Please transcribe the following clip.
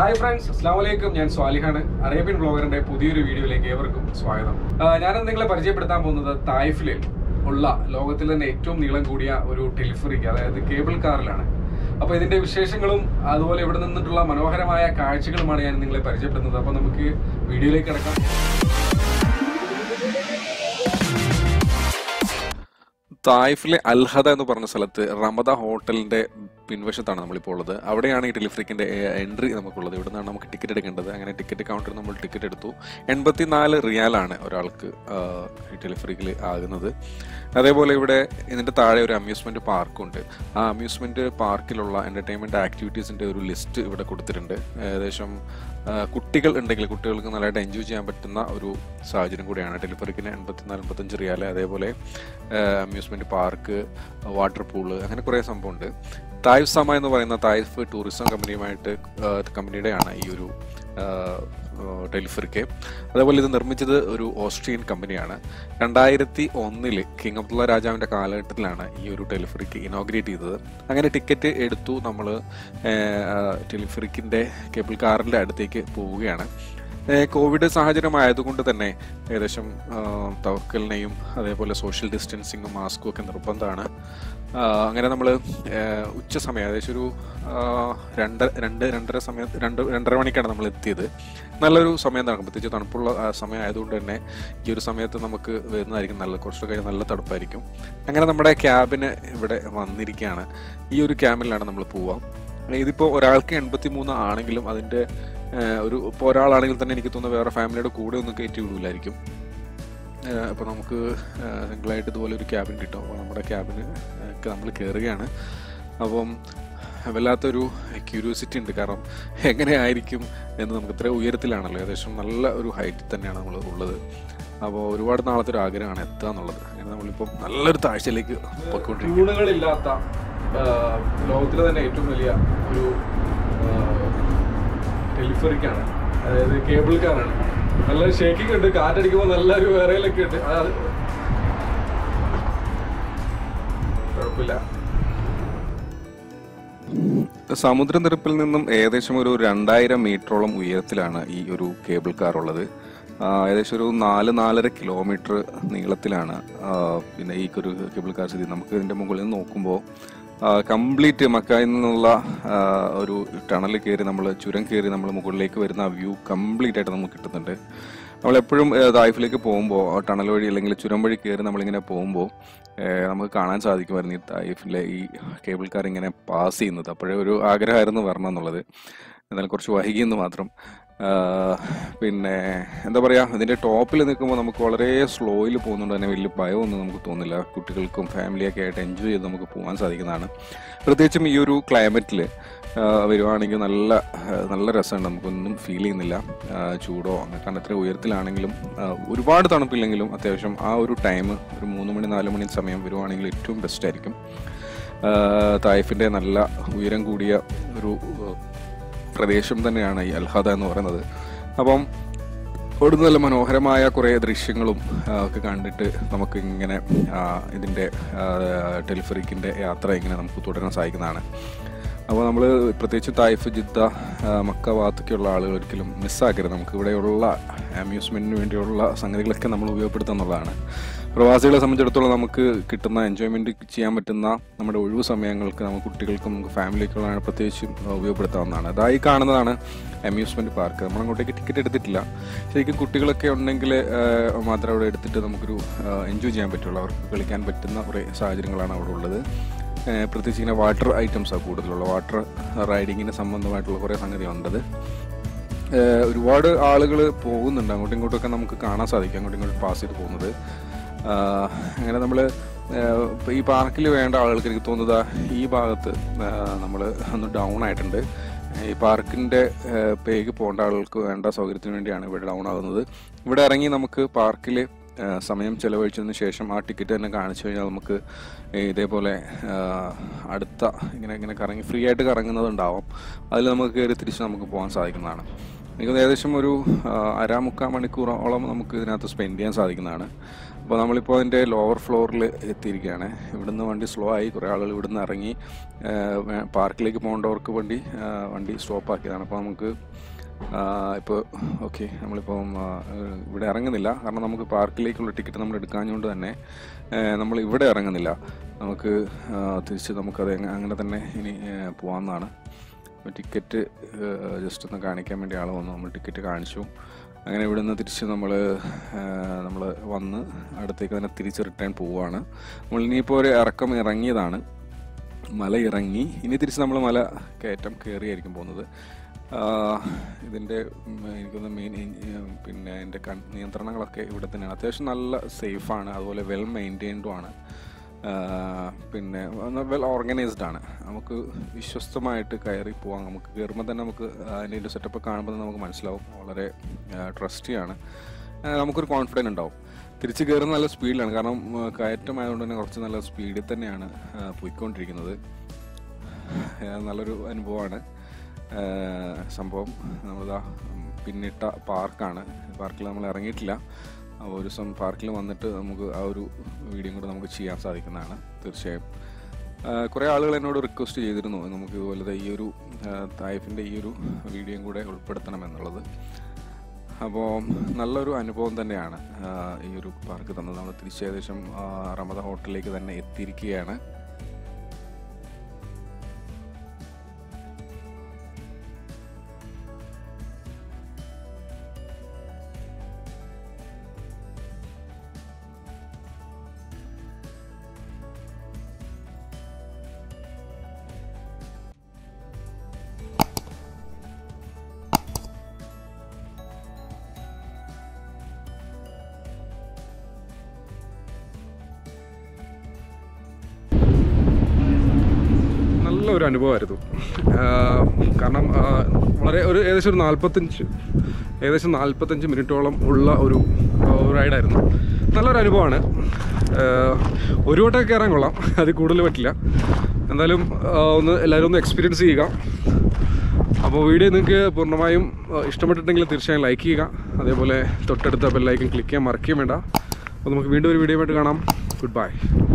hi friends അസ്ലാം വലൈക്കും ഞാൻ സ്വാലിഹാണ് അറേബ്യൻ ബ്ലോഗറിന്റെ പുതിയൊരു വീഡിയോയിലേക്ക് ഏവർക്കും സ്വാഗതം ആ, ഞാനിന്ന് നിങ്ങളെ പരിചയപ്പെടുത്താൻ പോകുന്നത് തായ്ഫിലിൽ ഉള്ള ലോകത്തിൽ തന്നെ ഏറ്റവും നീളം കൂടിയ ഒരു ടെലിഫറിക് അതായത് കേബിൾ കാറിലാണ് അപ്പോൾ ഇതിന്റെ വിശേഷങ്ങളും അതുപോലെ ഇവിടെ നിന്നിട്ടുള്ള മനോഹരമായ കാഴ്ചകളുമാണ് ഞാൻ നിങ്ങളെ പരിചയപ്പെടുന്നത് അപ്പോൾ നമുക്ക് വീഡിയോയിലേക്ക് കിടക്കാം തായിഫിലെ അൽഹദ എന്ന് പറഞ്ഞ സ്ഥലത്ത് റമദ ഹോട്ടലിന്റെ പിൻവശത്താണ് നമ്മളിപ്പോൾ ഉള്ളത് അവിടെയാണ് ഈ ടെലിഫ്രിക്കിന്റെ എൻട്രി നമുക്കുള്ളത് ഇവിടെ നിന്നാണ് നമുക്ക് ടിക്കറ്റ് എടുക്കേണ്ടത് അങ്ങനെ ടിക്കറ്റ് കൗണ്ടറിൽ നമ്മൾ ടിക്കറ്റ് എടുത്തു എൺപത്തിനാല് റിയാലാണ് ഒരാൾക്ക് ആ, ഈ ടെലിഫ്രിക്കിൽ ആകുന്നത് അതേപോലെ ഇവിടെ ഇതിന്റെ താഴെ ഒരു അമ്യൂസ്മെന്റ് പാർക്കുണ്ട് ആ അമ്യൂസ്മെന്റ് പാർക്കിലുള്ള എന്റർടൈൻമെന്റ് ആക്ടിവിറ്റീസിന്റെ ഒരു ലിസ്റ്റ് ഇവിടെ കൊടുത്തിട്ടുണ്ട് ഏകദേശം ആ, കുട്ടികൾ ഉണ്ടെങ്കിൽ കുട്ടികൾക്ക് നല്ലതായിട്ട് എൻജോയ് ചെയ്യാൻ പറ്റുന്ന ഒരു സാഹചര്യം കൂടിയാണ് ടെലിഫറിക്കിന് എൺപത്തിനാല് എൺപത്തഞ്ച് റിയാല് അതേപോലെ അമ്യൂസ്മെന്റ് പാർക്ക് വാട്ടർ പൂള് അങ്ങനെ കുറേ സംഭവമുണ്ട് തായ്ഫ് സമ എന്ന് പറയുന്ന തായ്ഫ് ടൂറിസം കമ്പനിയുമായിട്ട് ആ, കമ്പനിയുടെയാണ് ഈ ഒരു ടെലിഫറിക്ക് അതേപോലെ ഇത് നിർമ്മിച്ചത് ഒരു ഓസ്ട്രിയൻ കമ്പനിയാണ് രണ്ടായിരത്തി ഒന്നില് കിങ് അബ്ദുള്ള രാജാവിന്റെ കാലഘട്ടത്തിലാണ് ഈ ഒരു ടെലിഫറിക്ക് ഇനോഗ്രേറ്റ് ചെയ്തത് അങ്ങനെ ടിക്കറ്റ് എടുത്തു നമ്മൾ ടെലിഫറിക്കിന്റെ കേബിൾ കാറിന്റെ അടുത്തേക്ക് പോവുകയാണ് ഏഹ് കോവിഡ് സാഹചര്യം ആയതുകൊണ്ട് തന്നെ ഏകദേശം തവക്കലിനെയും അതേപോലെ സോഷ്യൽ ഡിസ്റ്റൻസിങ്ങും മാസ്കും ഒക്കെ നിർബന്ധമാണ് ആഹ് അങ്ങനെ നമ്മൾ ഉച്ച സമയം ഏകദേശം ഒരു ആഹ് രണ്ട് രണ്ട് രണ്ടര സമയത്ത് രണ്ട് രണ്ടര മണിക്കാണ് നമ്മൾ എത്തിയത് നല്ലൊരു സമയം നടക്കും പ്രത്യേകിച്ച് തണുപ്പുള്ള ആ സമയം ആയതുകൊണ്ട് തന്നെ ഈ ഒരു സമയത്ത് നമുക്ക് വരുന്നതായിരിക്കും നല്ല കുറച്ചൊക്കെ നല്ല തണുപ്പായിരിക്കും അങ്ങനെ നമ്മുടെ ക്യാബിന് ഇവിടെ വന്നിരിക്കുകയാണ് ഈ ഒരു ക്യാബിലാണ് നമ്മൾ പോവാം ഇതിപ്പോൾ ഒരാൾക്ക് എൺപത്തി മൂന്ന് ആണെങ്കിലും അതിൻ്റെ ഏഹ് ഒരു ഇപ്പോൾ ഒരാളാണെങ്കിൽ തന്നെ എനിക്ക് തോന്നുന്നു വേറെ ഫാമിലിയുടെ കൂടെ ഒന്നും കയറ്റി വിടൂലായിരിക്കും അപ്പോൾ നമുക്ക് സിംഗിളായിട്ട് ഇതുപോലെ ഒരു ക്യാബിൻ കിട്ടും അപ്പോൾ നമ്മുടെ ക്യാബിന് നമ്മൾ കയറുകയാണ് അപ്പം വല്ലാത്തൊരു ക്യൂരിയോസിറ്റി ഉണ്ട് കാരണം എങ്ങനെയായിരിക്കും എന്ന് നമുക്ക് ഇത്ര ഉയരത്തിലാണല്ലോ ഏകദേശം നല്ല ഒരു ഹൈറ്റിൽ തന്നെയാണ് നമ്മൾ ഉള്ളത് അപ്പോൾ ഒരുപാട് നാളത്തെ ഒരു ആഗ്രഹമാണ് എത്തുക എന്നുള്ളത് അങ്ങനെ നമ്മളിപ്പം നല്ലൊരു താഴ്ചയിലേക്ക് പൊയ്ക്കൊണ്ടിരിക്കും തൂണുകളില്ലാത്ത ലോകത്തിലെ തന്നെ ഏറ്റവും വലിയ ഒരു ടെലിഫറിക്കാണ് അതായത് കേബിൾ കാറാണ് നല്ല ഷേക്കിംഗ് ഉണ്ട് കാറ്റടിക്കുമ്പോൾ നല്ലൊരു വിറയിലൊക്കെ ഉണ്ട് അത് കുഴപ്പമില്ല സമുദ്രനിരപ്പിൽ നിന്നും ഏകദേശം ഒരു രണ്ടായിരം മീറ്ററോളം ഉയരത്തിലാണ് ഈ ഒരു കേബിൾ കാർ ഉള്ളത് ആ, ഏകദേശം ഒരു നാല് നാലര കിലോമീറ്റർ നീളത്തിലാണ് ആ, പിന്നെ ഈ ഒരു കേബിൾ കാർ സ്ഥിതി നമുക്ക് ഇതിന്റെ മുകളിൽ നിന്ന് നോക്കുമ്പോൾ കംപ്ലീറ്റ് മക്കായിൽ നിന്നുള്ള ആ, ഒരു ടണൽ കയറി നമ്മൾ ചുരം കയറി നമ്മൾ മുകളിലേക്ക് വരുന്ന വ്യൂ കംപ്ലീറ്റ് ആയിട്ട് നമുക്ക് കിട്ടുന്നുണ്ട് നമ്മളെപ്പോഴും തായ്ഫിലേക്ക് പോകുമ്പോൾ ടണൽ വഴി അല്ലെങ്കിൽ ചുരം വഴി കയറി നമ്മളിങ്ങനെ പോകുമ്പോൾ ഏഹ് നമുക്ക് കാണാൻ സാധിക്കുമായിരുന്നു ഈ തായിഫിലെ ഈ കേബിൾ കാർ ഇങ്ങനെ പാസ് ചെയ്യുന്നത് അപ്പോഴേ ഒരു ആഗ്രഹമായിരുന്നു വരണം എന്നുള്ളത് എന്നാൽ കുറച്ച് വൈകിയെന്ന് മാത്രം ആഹ് പിന്നെ എന്താ പറയുക ഇതിൻ്റെ ടോപ്പിൽ നിൽക്കുമ്പോൾ നമുക്ക് വളരെ സ്ലോയിൽ പോകുന്നുണ്ട് തന്നെ വലിയ ഭയമൊന്നും നമുക്ക് തോന്നില്ല കുട്ടികൾക്കും ഫാമിലിയൊക്കെ ആയിട്ട് എൻജോയ് ചെയ്ത് നമുക്ക് പോകാൻ സാധിക്കുന്നതാണ് പ്രത്യേകിച്ചും ഈ ഒരു ക്ലൈമറ്റിൽ വരുവാണെങ്കിൽ നല്ല ആഹ് നല്ല രസമുണ്ട് നമുക്കൊന്നും ഫീൽ ചെയ്യുന്നില്ല ആഹ് ചൂടോ അങ്ങനെ കാരണം എത്ര ഉയരത്തിലാണെങ്കിലും ആഹ് ഒരുപാട് തണുപ്പില്ലെങ്കിലും അത്യാവശ്യം ആ ഒരു ടൈം ഒരു മൂന്ന് മണി നാല് മണി സമയം വരുവാണെങ്കിൽ ഏറ്റവും ബെസ്റ്റ് ആയിരിക്കും ആഹ് തായിഫിൻ്റെ നല്ല ഉയരം കൂടിയ ഒരു ആഹ് പ്രദേശം തന്നെയാണ് ഈ അൽഹദ എന്ന് പറയുന്നത് അപ്പം അവിടുന്ന് നല്ല മനോഹരമായ കുറേ ദൃശ്യങ്ങളും ആ, ഒക്കെ കണ്ടിട്ട് നമുക്ക് ഇങ്ങനെ ആ, ഇതിൻ്റെ ടെലിഫറിക്കിൻ്റെ യാത്ര ഇങ്ങനെ നമുക്ക് തുടരാൻ സാധിക്കുന്നതാണ് അപ്പോൾ നമ്മൾ പ്രത്യേകിച്ച് തായിഫ് ജിദ്ദ ആ, മക്ക ഭാഗത്തൊക്കെയുള്ള ആളുകൾ ഒരിക്കലും മിസ്സാക്കരുത് നമുക്ക് ഇവിടെയുള്ള അമ്യൂസ്മെൻറ്റിന് വേണ്ടിയുള്ള സംഗതികളൊക്കെ നമ്മൾ ഉപയോഗപ്പെടുത്തുക എന്നുള്ളതാണ് പ്രവാസികളെ സംബന്ധിച്ചിടത്തോളം നമുക്ക് കിട്ടുന്ന എൻജോയ്മെൻറ്റ് ചെയ്യാൻ പറ്റുന്ന നമ്മുടെ ഒഴിവ് സമയങ്ങൾക്ക് നമുക്ക് കുട്ടികൾക്കും നമുക്ക് ഫാമിലിക്കുള്ളതാണ് പ്രത്യേകിച്ചും ഉപയോഗപ്പെടുത്താവുന്നതാണ് അതായി കാണുന്നതാണ് അമ്യൂസ്മെൻറ്റ് പാർക്ക് നമ്മൾ അങ്ങോട്ടേക്ക് ടിക്കറ്റ് എടുത്തിട്ടില്ല ശരിക്കും കുട്ടികളൊക്കെ ഉണ്ടെങ്കിൽ മാത്രം അവിടെ എടുത്തിട്ട് നമുക്കൊരു എൻജോയ് ചെയ്യാൻ പറ്റുള്ളൂ അവർക്ക് കളിക്കാൻ പറ്റുന്ന കുറേ സാഹചര്യങ്ങളാണ് അവിടെ ഉള്ളത് ഏഹ് പ്രത്യേകിച്ച് ഇങ്ങനെ വാട്ടർ ഐറ്റംസാണ് കൂടുതലുള്ള വാട്ടർ റൈഡിങ്ങിന് സംബന്ധമായിട്ടുള്ള കുറേ സംഗതി ഉണ്ടത് ഏഹ് ഒരുപാട് ആളുകൾ പോകുന്നുണ്ട് അങ്ങോട്ടും ഇങ്ങോട്ടൊക്കെ നമുക്ക് കാണാൻ സാധിക്കും അങ്ങോട്ടും ഇങ്ങോട്ടും പാസ് ചെയ്ത് പോകുന്നത് ആഹ് അങ്ങനെ നമ്മൾ ഈ പാർക്കിൽ വേണ്ട ആളുകൾക്ക് എനിക്ക് തോന്നുന്നത് ഈ ഭാഗത്ത് നമ്മൾ ഒന്ന് ഡൗൺ ആയിട്ടുണ്ട് ഈ പാർക്കിൻ്റെ പേക്ക് പോകേണ്ട ആളുകൾക്ക് വേണ്ട സൗകര്യത്തിന് വേണ്ടിയാണ് ഇവിടെ ഡൗൺ ആകുന്നത് ഇവിടെ ഇറങ്ങി നമുക്ക് പാർക്കിൽ സമയം ചെലവഴിച്ചതിന് ശേഷം ആ ടിക്കറ്റ് തന്നെ കാണിച്ചു കഴിഞ്ഞാൽ നമുക്ക് ഇതേപോലെ ആ, അടുത്ത ഇങ്ങനെ ഇങ്ങനെ കറങ്ങി ഫ്രീ ആയിട്ട് കറങ്ങുന്നത് ഉണ്ടാവും അതിൽ നമുക്ക് കയറി തിരിച്ച് നമുക്ക് പോകാൻ സാധിക്കുന്നതാണ് എനിക്ക് ഏകദേശം ഒരു ആ, അര മുക്കാൽ മണിക്കൂറോളം നമുക്ക് ഇതിനകത്ത് സ്പെൻഡ് ചെയ്യാൻ സാധിക്കുന്നതാണ് അപ്പോൾ നമ്മളിപ്പോൾ അതിൻ്റെ ലോവർ ഫ്ലോറിൽ എത്തിയിരിക്കുകയാണ് ഇവിടുന്ന് വണ്ടി സ്ലോ ആയി കുറേ ആളുകൾ ഇവിടുന്ന് ഇറങ്ങി ആ, വേ- പാർക്കിലേക്ക് പോകേണ്ടവർക്ക് വേണ്ടി ആ, വണ്ടി സ്റ്റോപ്പ് ആക്കിയതാണ് അപ്പോൾ നമുക്ക് ഇപ്പോൾ ഓക്കെ നമ്മളിപ്പം ആ, ഇവിടെ ഇറങ്ങുന്നില്ല കാരണം നമുക്ക് പാർക്കിലേക്കുള്ള ടിക്കറ്റ് നമ്മൾ എടുക്കാഞ്ഞുകൊണ്ട് തന്നെ ആ, നമ്മൾ ഇവിടെ ഇറങ്ങുന്നില്ല നമുക്ക് ആ, തിരിച്ച് നമുക്കത് എങ്ങ- അങ്ങനെ തന്നെ ഇനി ആ, പോകാവുന്നതാണ് ടിക്കറ്റ് ജസ്റ്റ് ഒന്ന് കാണിക്കാൻ വേണ്ടി ആൾ വന്നു നമ്മൾ ടിക്കറ്റ് കാണിച്ചു അങ്ങനെ ഇവിടെ നിന്ന് തിരിച്ച് നമ്മൾ നമ്മൾ വന്ന് അടുത്തേക്ക് തന്നെ തിരിച്ച് റിട്ടേൺ പോവുകയാണ് നമ്മൾ ഇനിയിപ്പോൾ ഒരു ഇറക്കം ഇറങ്ങിയതാണ് മല ഇറങ്ങി ഇനി തിരിച്ച് നമ്മൾ മല കയറ്റം കയറിയായിരിക്കും പോകുന്നത് ഇതിൻ്റെ എനിക്കൊന്ന് മെയിൻ പിന്നെ എൻ്റെ കൺ നിയന്ത്രണങ്ങളൊക്കെ ഇവിടെ തന്നെയാണ് അത്യാവശ്യം നല്ല സേഫാണ് അതുപോലെ വെൽ മെയിൻറ്റെയിൻഡും ആണ് ആ, പിന്നെ വെൽ ഓർഗനൈസ്ഡ് ആണ് നമുക്ക് വിശ്വസ്തമായിട്ട് കയറി പോകാം നമുക്ക് കയറുമ്പോൾ തന്നെ നമുക്ക് അതിൻ്റെ ഒരു സെറ്റപ്പ് കാണുമ്പോൾ തന്നെ നമുക്ക് മനസ്സിലാവും വളരെ ട്രസ്റ്റിയാണ് നമുക്കൊരു കോൺഫിഡൻസ് ഉണ്ടാവും തിരിച്ച് കയറുന്ന നല്ല സ്പീഡിലാണ് കാരണം ആ, കയറ്റമായതുകൊണ്ട് തന്നെ കുറച്ച് നല്ല സ്പീഡിൽ തന്നെയാണ് ആ, പോയിക്കൊണ്ടിരിക്കുന്നത് ആ, നല്ലൊരു അനുഭവമാണ് ആ, സംഭവം നമ്മളിതാ ഉം, പിന്നിട്ട പാർക്കാണ് പാർക്കിൽ നമ്മൾ ഇറങ്ങിയിട്ടില്ല അപ്പോൾ ഒരു ദിവസം പാർക്കിൽ വന്നിട്ട് നമുക്ക് ആ ഒരു വീഡിയോ കൂടെ നമുക്ക് ചെയ്യാൻ സാധിക്കുന്നതാണ് തീർച്ചയായും ആ, കുറേ ആളുകൾ എന്നോട് റിക്വസ്റ്റ് ചെയ്തിരുന്നു നമുക്ക് ഇതുപോലത്തെ ഈ ഒരു തായ്ഫിൻ്റെ ഈ ഒരു വീഡിയോയും കൂടെ ഉൾപ്പെടുത്തണം എന്നുള്ളത് അപ്പോൾ നല്ലൊരു അനുഭവം തന്നെയാണ് ആ, ഈ ഒരു പാർക്ക് തന്നത് നമ്മൾ തിരിച്ച് ഏകദേശം ആ, റമദ ഹോട്ടലിലേക്ക് തന്നെ എത്തിയിരിക്കുകയാണ് നല്ലൊരു അനുഭവമായിരുന്നു ആ, കാരണം ആ, വളരെ ഒരു ഏകദേശം ഒരു നാൽപ്പത്തഞ്ച് ഏകദേശം നാൽപ്പത്തഞ്ച് മിനിറ്റോളം ഉള്ള ഒരു റൈഡായിരുന്നു നല്ലൊരു അനുഭവമാണ് ആ, ഒരു വട്ടമൊക്കെ കയറാൻ കൊള്ളാം അത് കൂടുതൽ പറ്റില്ല എന്തായാലും ആ, ഒന്ന് എല്ലാവരും ഒന്ന് എക്സ്പീരിയൻസ് ചെയ്യുക അപ്പോൾ വീഡിയോ നിങ്ങൾക്ക് പൂർണ്ണമായും ആ, ഇഷ്ടപ്പെട്ടിട്ടുണ്ടെങ്കിൽ തീർച്ചയായും ലൈക്ക് ചെയ്യുക അതേപോലെ തൊട്ടടുത്ത ബെല്ലൈക്കൻ ക്ലിക്ക് ചെയ്യാൻ മറക്കുകയും വേണ്ട അപ്പോൾ നമുക്ക് വീണ്ടും ഒരു വീഡിയോ ആയിട്ട് കാണാം ഗുഡ് ബൈ